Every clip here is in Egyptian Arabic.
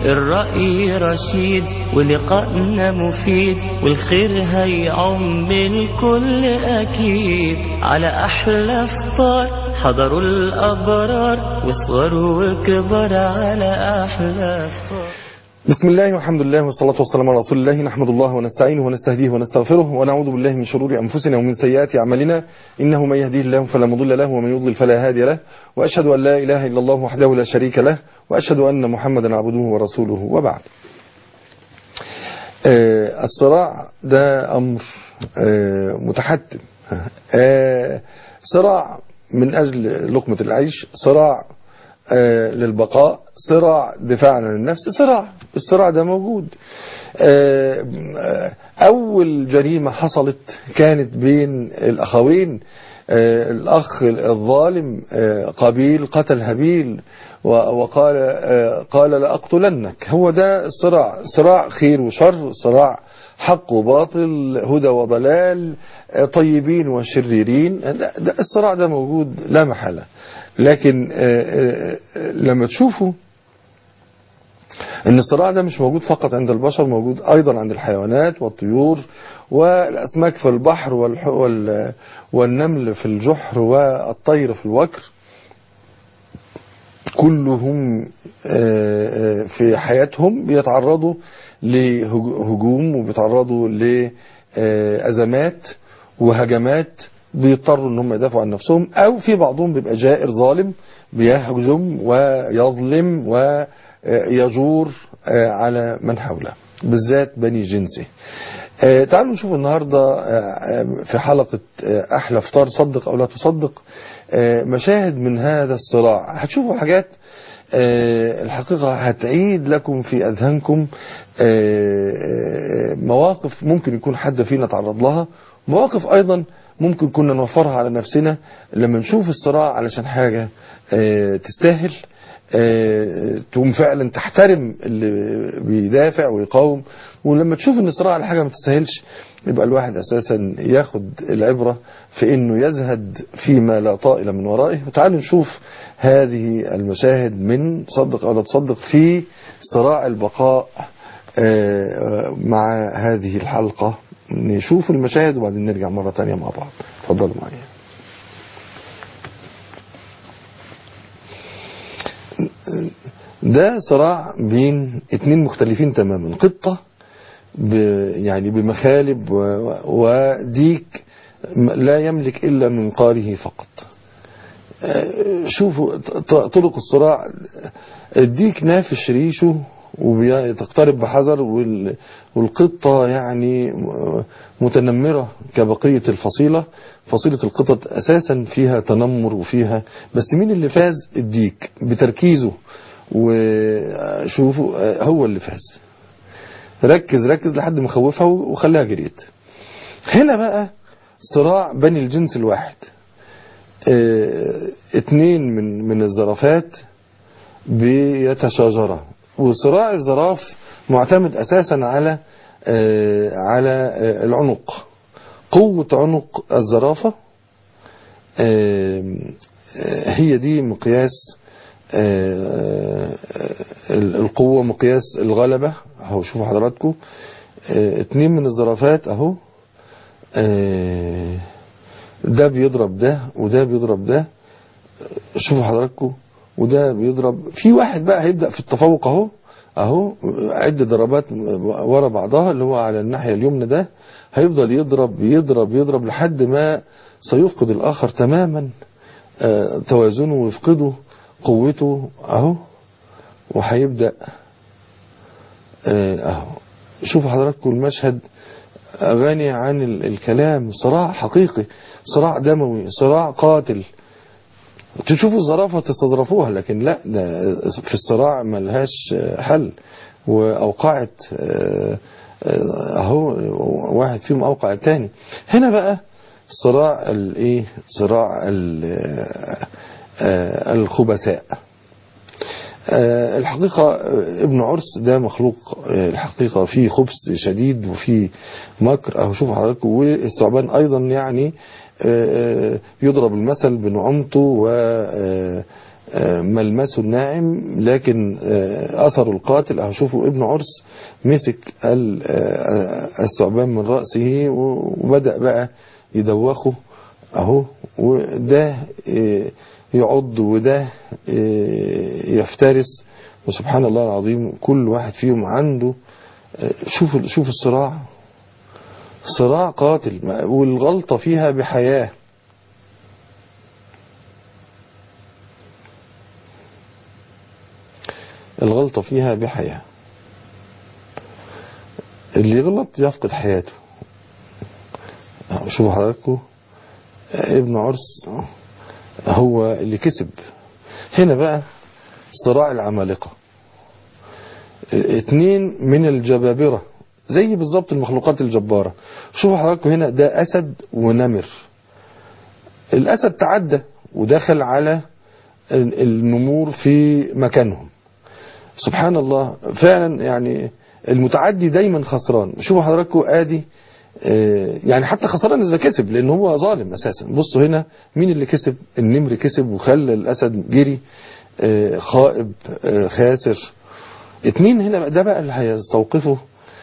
الرأي رشيد ولقائنا مفيد والخير هيعم الكل أكيد على أحلى فطار حضروا الأبرار وصغر وكبر على أحلى فطار بسم الله والحمد لله والصلاة والسلام على رسول الله نحمد الله ونستعينه ونستهديه ونستغفره ونعوذ بالله من شرور أنفسنا ومن سيئات أعمالنا إنه من يهديه الله فلا مضل له ومن يضلل فلا هادي له وأشهد أن لا إله إلا الله وحده لا شريك له وأشهد أن محمدا عبده ورسوله وبعد آه الصراع ده أمر آه متحتم آه صراع من أجل لقمة العيش صراع للبقاء صراع دفاع عن النفس صراع الصراع ده موجود أول جريمة حصلت كانت بين الأخوين الأخ الظالم قابيل قتل هابيل وقال قال لأقتلنك هو ده الصراع صراع خير وشر صراع حق وباطل هدى وضلال طيبين وشريرين ده الصراع ده موجود لا محالة لكن لما تشوفوا ان الصراع ده مش موجود فقط عند البشر موجود ايضا عند الحيوانات والطيور والاسماك في البحر والنمل في الجحر والطير في الوكر كلهم في حياتهم بيتعرضوا لهجوم وبيتعرضوا لأزمات وهجمات بيضطروا ان هم يدافعوا عن نفسهم او في بعضهم بيبقى جائر ظالم بيهجم ويظلم ويجور على من حوله بالذات بني جنسه تعالوا نشوف النهاردة في حلقة أحلى فطار صدق أو لا تصدق مشاهد من هذا الصراع هتشوفوا حاجات الحقيقة هتعيد لكم في أذهانكم مواقف ممكن يكون حد فينا تعرض لها مواقف أيضا ممكن كنا نوفرها على نفسنا لما نشوف الصراع علشان حاجة تستاهل تقوم فعلا تحترم اللي بيدافع ويقاوم ولما تشوف ان الصراع على حاجة ما تستاهلش يبقى الواحد اساسا ياخد العبرة في انه يزهد فيما لا طائل من ورائه وتعالوا نشوف هذه المشاهد من صدق او لا تصدق في صراع البقاء مع هذه الحلقة نشوف المشاهد وبعدين نرجع مرة تانية مع بعض اتفضلوا معايا ده صراع بين اتنين مختلفين تماما قطة ب يعني بمخالب وديك لا يملك إلا منقاره فقط شوفوا طرق الصراع الديك نافش ريشه وتقترب بحذر والقطة يعني متنمرة كبقية الفصيلة فصيلة القطط أساسا فيها تنمر وفيها بس مين اللي فاز الديك بتركيزه وشوفوا هو اللي فاز ركز ركز لحد ما خوفها وخليها جريت هنا بقى صراع بني الجنس الواحد اه اتنين من من الزرافات بيتشاجرا وصراع الزراف معتمد اساسا على آه على آه العنق قوة عنق الزرافة آه هي دي مقياس القوة مقياس الغلبة اهو شوفوا حضراتكم اتنين من الزرافات اهو ده بيضرب ده وده بيضرب ده شوفوا حضراتكم وده بيضرب في واحد بقى هيبدأ في التفوق اهو اهو عدة ضربات ورا بعضها اللي هو على الناحية اليمنى ده هيفضل يضرب يضرب يضرب لحد ما سيفقد الاخر تماما آه توازنه ويفقده قوته اهو وهيبدأ آه اهو شوفوا حضراتكم المشهد غني عن الكلام صراع حقيقي صراع دموي صراع قاتل تشوفوا الزرافة تستظرفوها لكن لا ده في الصراع ملهاش حل وأوقعت أهو واحد فيهم أوقع الثاني هنا بقى صراع الايه صراع الخبثاء الحقيقة ابن عرس ده مخلوق الحقيقة فيه خبث شديد وفيه مكر اهو شوفوا حضراتكم والثعبان ايضا يعني يضرب المثل بنعومته ملمسه الناعم لكن أثر القاتل أهو شوفوا ابن عرس مسك الثعبان من رأسه وبدأ بقى يدوخه أهو وده يعض وده يفترس وسبحان الله العظيم كل واحد فيهم عنده شوف شوف الصراع صراع قاتل والغلطة فيها بحياة الغلطة فيها بحياة اللي يغلط يفقد حياته شوفوا حضراتكم ابن عرس هو اللي كسب هنا بقى صراع العمالقة اتنين من الجبابرة زي بالظبط المخلوقات الجبارة شوفوا حضراتكم هنا ده أسد ونمر الأسد تعدى ودخل على النمور في مكانهم سبحان الله فعلا يعني المتعدي دايما خسران شوفوا حضراتكم ادي يعني حتى خسران اذا كسب لان هو ظالم اساسا بصوا هنا مين اللي كسب النمر كسب وخلى الاسد جري خائب خاسر اتنين هنا ده بقى اللي هيستوقفوا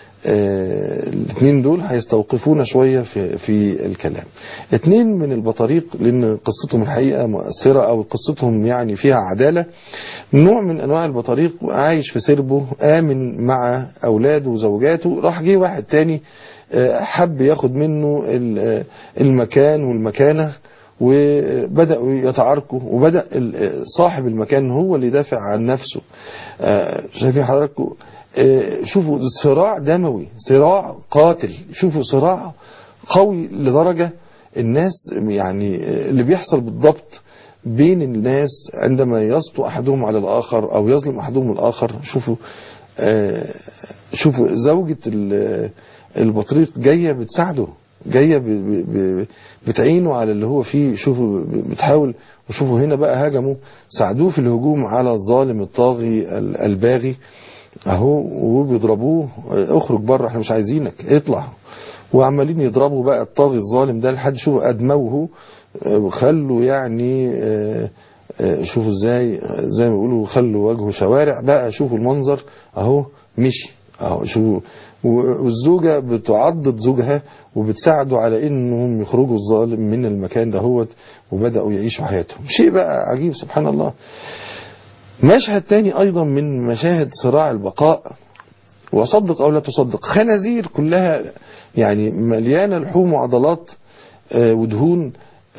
الاثنين دول هيستوقفونا شوية في, في الكلام اثنين من البطاريق لان قصتهم الحقيقة مؤثرة او قصتهم يعني فيها عدالة نوع من انواع البطاريق عايش في سربه امن مع اولاده وزوجاته راح جه واحد تاني حب ياخد منه المكان والمكانة وبدأوا يتعاركوا وبدأ صاحب المكان هو اللي يدافع عن نفسه شايفين حضراتكم شوفوا صراع دموي صراع قاتل شوفوا صراع قوي لدرجة الناس يعني اللي بيحصل بالضبط بين الناس عندما يسطو أحدهم على الآخر أو يظلم أحدهم الآخر شوفوا شوفوا زوجة البطريق جاية بتساعده جاية بتعينه على اللي هو فيه شوفوا بتحاول وشوفوا هنا بقى هاجموا ساعدوه في الهجوم على الظالم الطاغي الباغي اهو وبيضربوه اخرج بره احنا مش عايزينك اطلع وعمالين يضربوا بقى الطاغي الظالم ده لحد شوفوا ادموه وخلوا يعني شوفوا ازاي زي ما بيقولوا خلوا وجهه شوارع بقى شوفوا المنظر اهو مشي اهو شوفوا والزوجة بتعضد زوجها وبتساعده على انهم يخرجوا الظالم من المكان دهوت وبدأوا يعيشوا حياتهم شيء بقى عجيب سبحان الله مشهد تاني ايضا من مشاهد صراع البقاء وصدق او لا تصدق خنازير كلها يعني مليانة لحوم وعضلات ودهون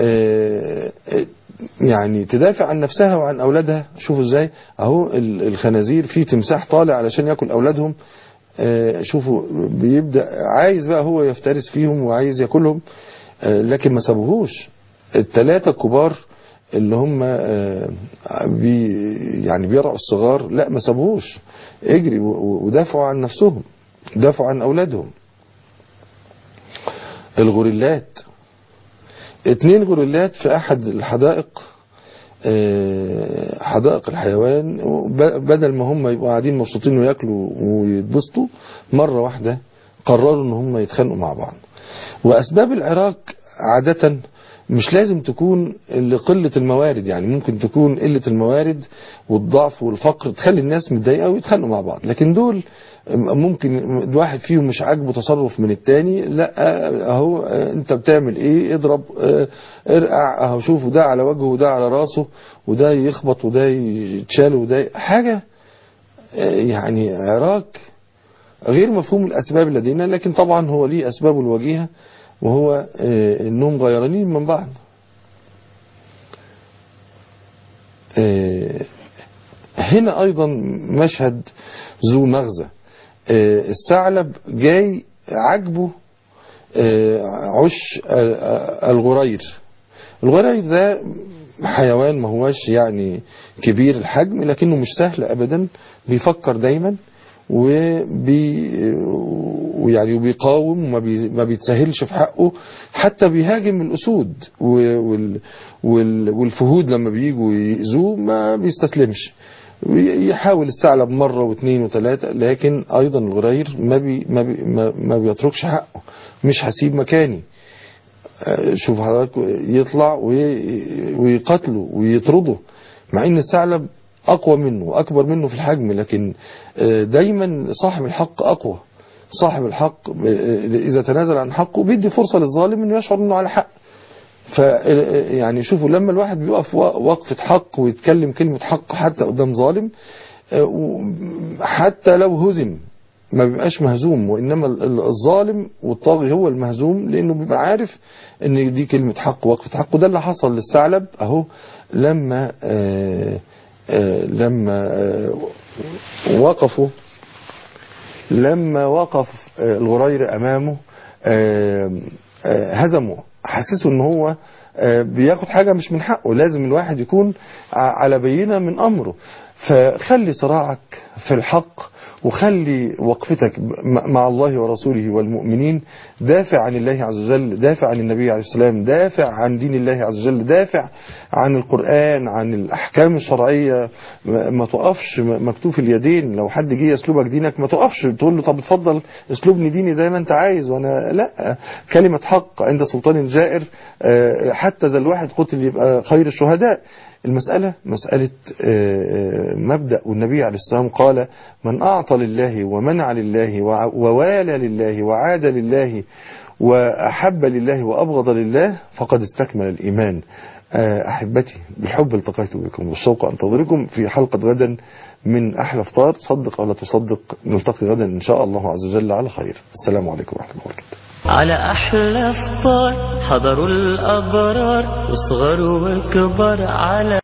يعني تدافع عن نفسها وعن اولادها شوفوا ازاي اهو الخنازير في تمساح طالع علشان ياكل اولادهم شوفوا بيبدأ عايز بقى هو يفترس فيهم وعايز ياكلهم لكن ما سابوهوش الثلاثة الكبار اللي هم بي يعني بيرعوا الصغار لا ما سابوهوش اجري ودافعوا عن نفسهم دافعوا عن اولادهم الغوريلات اتنين غوريلات في احد الحدائق حدائق الحيوان بدل ما هم يبقوا قاعدين مبسوطين وياكلوا ويتبسطوا مرة واحدة قرروا ان هم يتخانقوا مع بعض واسباب العراك عادة مش لازم تكون لقلة الموارد يعني ممكن تكون قلة الموارد والضعف والفقر تخلي الناس متضايقة ويتخانقوا مع بعض لكن دول ممكن واحد فيهم مش عاجبه تصرف من التاني لا اهو انت بتعمل ايه اضرب ارقع اهو شوفوا ده على وجهه وده على راسه وده يخبط وده يتشال وده حاجة يعني عراك غير مفهوم الاسباب لدينا لكن طبعا هو ليه اسبابه الوجيهه وهو انهم غيرانين من بعض هنا ايضا مشهد ذو مغزى الثعلب جاي عجبه عش الغرير الغرير ده حيوان ما هوش يعني كبير الحجم لكنه مش سهل ابدا بيفكر دايما وبي ويعني وبيقاوم وما بي ما بيتسهلش في حقه حتى بيهاجم الاسود وال وال والفهود لما بييجوا يأذوه ما بيستسلمش يحاول الثعلب مرة واثنين وثلاثة لكن ايضا الغرير ما بي ما, بي ما, ما بيتركش حقه مش هسيب مكاني شوف حضرتك يطلع ويقتله ويطرده مع ان الثعلب اقوى منه واكبر منه في الحجم لكن آه، دايما صاحب الحق اقوى صاحب الحق آه، اذا تنازل عن حقه بيدي فرصة للظالم انه يشعر انه على حق ف يعني شوفوا لما الواحد بيقف وقفة حق ويتكلم كلمة حق حتى قدام ظالم آه، و- حتى لو هزم ما بيبقاش مهزوم وإنما ال- ال- الظالم والطاغي هو المهزوم لأنه بيبقى عارف إن دي كلمة حق وقفة حق وده اللي حصل للثعلب أهو لما آه آه لما آه وقفوا لما وقف آه، الغرير امامه آه، آه، هزمه حسسه ان هو آه، بياخد حاجة مش من حقه لازم الواحد يكون ع- على بينة من امره فخلي صراعك في الحق وخلي وقفتك م- مع الله ورسوله والمؤمنين دافع عن الله عز وجل دافع عن النبي عليه السلام دافع عن دين الله عز وجل دافع عن القرآن عن الأحكام الشرعية ما ما تقفش م- مكتوف اليدين لو حد جه يسلبك دينك ما تقفش تقول له طب اتفضل اسلبني ديني زي ما انت عايز وانا لا كلمة حق عند سلطان جائر آه، حتى ذا الواحد قتل يبقى خير الشهداء المسألة مسألة آه، آه، مبدأ والنبي عليه السلام قال من أعطى لله ومنع لله وع- ووالى لله وعاد لله وأحب لله وأبغض لله فقد استكمل الإيمان آه، أحبتي بالحب التقيت بكم والشوق أنتظركم في حلقة غدا من أحلى فطار صدق أو لا تصدق نلتقي غدا إن شاء الله عز وجل على خير السلام عليكم ورحمة الله وبركاته على أحلى فطار حضروا الأبرار وصغر وكبر على